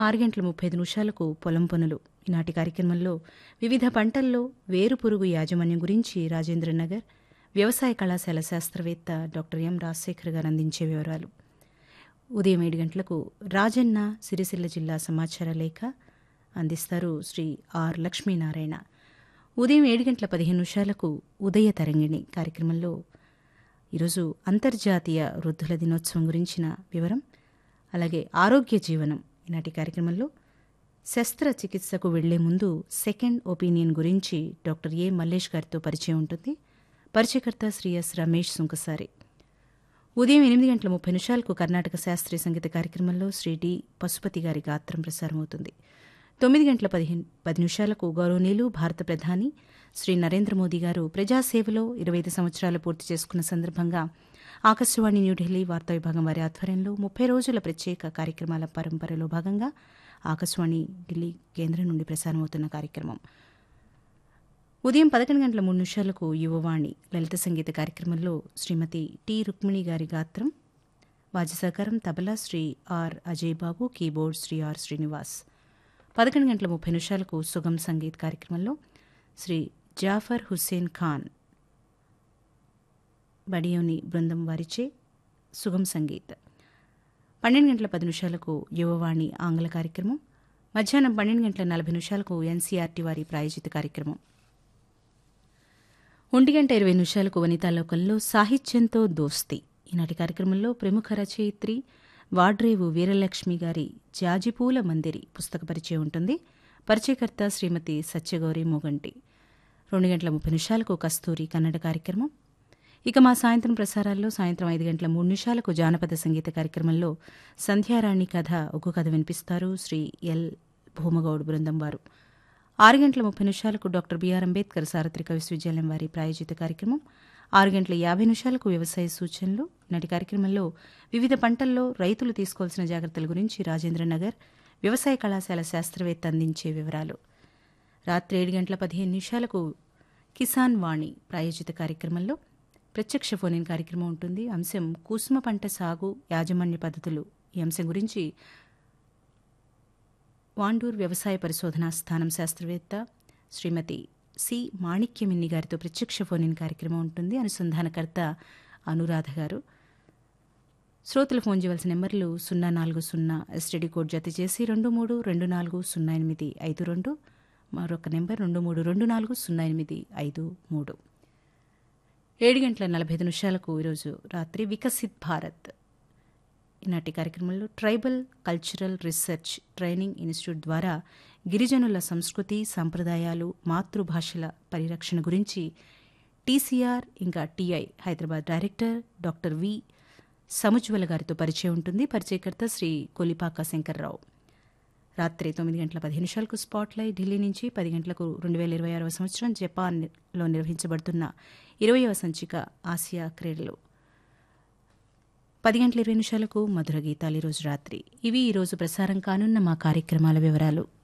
ఆరు గంటల ముప్పై ఐదు నిమిషాలకు పొలం పనులు ఈనాటి కార్యక్రమంలో వివిధ పంటల్లో వేరుపురుగు యాజమాన్యం గురించి రాజేంద్రనగర్ వ్యవసాయ కళాశాల శాస్త్రవేత్త డాక్టర్ ఎం రాజశేఖర్ గారు అందించే వివరాలు ఉదయం ఏడు గంటలకు రాజన్న సిరిసిల్ల జిల్లా సమాచార లేఖ అందిస్తారు శ్రీ ఆర్ లక్ష్మీనారాయణ ఉదయం ఏడు గంటల పదిహేను నిమిషాలకు ఉదయ తరంగిణి కార్యక్రమంలో ఈరోజు అంతర్జాతీయ వృద్ధుల దినోత్సవం గురించిన వివరం అలాగే ఆరోగ్య జీవనం ఈనాటి కార్యక్రమంలో శస్త్రచికిత్సకు వెళ్లే ముందు సెకండ్ ఒపీనియన్ గురించి డాక్టర్ ఏ మల్లేష్ గారితో పరిచయం ఉంటుంది పరిచయకర్త శ్రీ ఎస్ రమేష్ సుంకసారి ఉదయం ఎనిమిది గంటల ముప్పై నిమిషాలకు కర్ణాటక శాస్త్రీయ సంగీత కార్యక్రమంలో శ్రీ డి పశుపతి గారి గాత్రం ప్రసారమవుతుంది తొమ్మిది గంటల పదిహేను పది నిమిషాలకు గౌరవనీయులు భారత ప్రధాని శ్రీ నరేంద్ర మోదీ గారు ప్రజాసేవలో ఇరవై ఐదు సంవత్సరాలు పూర్తి చేసుకున్న సందర్భంగా ఆకాశవాణి న్యూఢిల్లీ వార్తా విభాగం వారి ఆధ్వర్యంలో ముప్పై రోజుల ప్రత్యేక కార్యక్రమాల పరంపరలో భాగంగా ఆకాశవాణి ఢిల్లీ కేంద్రం నుండి ప్రసారమవుతున్న కార్యక్రమం ఉదయం పదకొండు గంటల మూడు నిమిషాలకు యువవాణి లలిత సంగీత కార్యక్రమంలో శ్రీమతి టి రుక్మిణి గారి గాత్రం వాద్య సహకారం tabla Shri R Ajay Babu keyboard Shri R Srinivas పదకొండు గంటల ముప్పై నిమిషాలకు సుగం సంగీత్ కార్యక్రమంలో శ్రీ జాఫర్ హుస్సేన్ ఖాన్ బడియోని బృందం వారిచే సుగం సంగీత్ పన్నెండు గంటల పది నిమిషాలకు యువవాణి ఆంగ్ల కార్యక్రమం మధ్యాహ్నం పన్నెండు గంటల నలభై నిమిషాలకు ఎన్సీఆర్టీ వారి ప్రాయోజిత కార్యక్రమం ఒంటి గంట ఇరవై నిమిషాలకు వనితాలోకంలో సాహిత్యంతో దోస్తి ఈనాటి కార్యక్రమంలో ప్రముఖ రచయిత్రి వాడ్రేవు వీరలక్ష్మి గారి జాజిపూల మందిరి పుస్తక పరిచయం ఉంటుంది పరిచయకర్త శ్రీమతి సత్యగౌరి మోగంటి రెండు గంటల ముప్పై నిమిషాలకు కస్తూరి కన్నడ కార్యక్రమం ఇక మా సాయంత్రం ప్రసారాల్లో సాయంత్రం ఐదు గంటల మూడు నిమిషాలకు జానపద సంగీత కార్యక్రమంలో సంధ్యారాణి కథ ఒక కథ వినిపిస్తారు శ్రీ ఎల్ భూమగౌడ్ బృందం వారు ఆరు గంటల ముప్పై నిమిషాలకు డాక్టర్ బిఆర్ అంబేద్కర్ సార్వత్రిక విశ్వవిద్యాలయం వారి ప్రాయోజిత కార్యక్రమం ఆరు గంటల యాభై నిమిషాలకు వ్యవసాయ సూచనలు నాటి కార్యక్రమంలో వివిధ పంటల్లో రైతులు తీసుకోవాల్సిన జాగ్రత్తల గురించి రాజేంద్రనగర్ వ్యవసాయ కళాశాల శాస్త్రవేత్త అందించే వివరాలు రాత్రి ఏడు గంటల పదిహేను నిమిషాలకు కిసాన్ వాణి ప్రాయోజిత కార్యక్రమంలో ప్రత్యక్ష ఫోన్ ఇన్ కార్యక్రమం ఉంటుంది అంశం కుసుమ పంట సాగు యాజమాన్య పద్ధతులు ఈ అంశం గురించి వాండూర్ వ్యవసాయ పరిశోధనా స్థానం శాస్త్రవేత్త శ్రీమతి సి మాణిక్యమిన్ని గారితో ప్రత్యక్ష ఫోన్ ఇన్ కార్యక్రమం ఉంటుంది అనుసంధానకర్త అనురాధ గారు శ్రోతలు ఫోన్ చేయవలసిన నెంబర్లు సున్నా నాలుగు సున్నా ఎస్టీడీ కోడ్ జత చేసి రెండు మూడు రెండు నాలుగు సున్నా ఎనిమిది ఐదు రెండు మరొక నెంబర్ రెండు మూడు రెండు నాలుగు సున్నా ఎనిమిది ఐదు మూడు ఏడు గంటల నలభై ఐదు నిమిషాలకు ఈరోజు రాత్రి వికసిత్ భారత్ ఈనాటి కార్యక్రమంలో tribal cultural research training institute ద్వారా గిరిజనుల సంస్కృతి సంప్రదాయాలు మాతృభాషల పరిరక్షణ గురించి టీసీఆర్ ఇంకా TI Hyderabad director doctor V Samujwala గారితో పరిచయం ఉంటుంది పరిచయకర్త శ్రీ కొలిపాక శంకర్రావు రాత్రి తొమ్మిది గంటల పదిహేను నిమిషాలకు స్పాట్లైట్ ఢిల్లీ నుంచి పది గంటలకు రెండు వేల ఇరవై ఆరవ సంవత్సరం జపాన్లో నిర్వహించబడుతున్న ఇరవయవ సంచిక ఆసియా క్రీడలు పది గంటల ఇరవై నిమిషాలకు మధుర గీతాలు ఈరోజు రాత్రి ఇవి ఈరోజు ప్రసారం కానున్న మా కార్యక్రమాల వివరాలు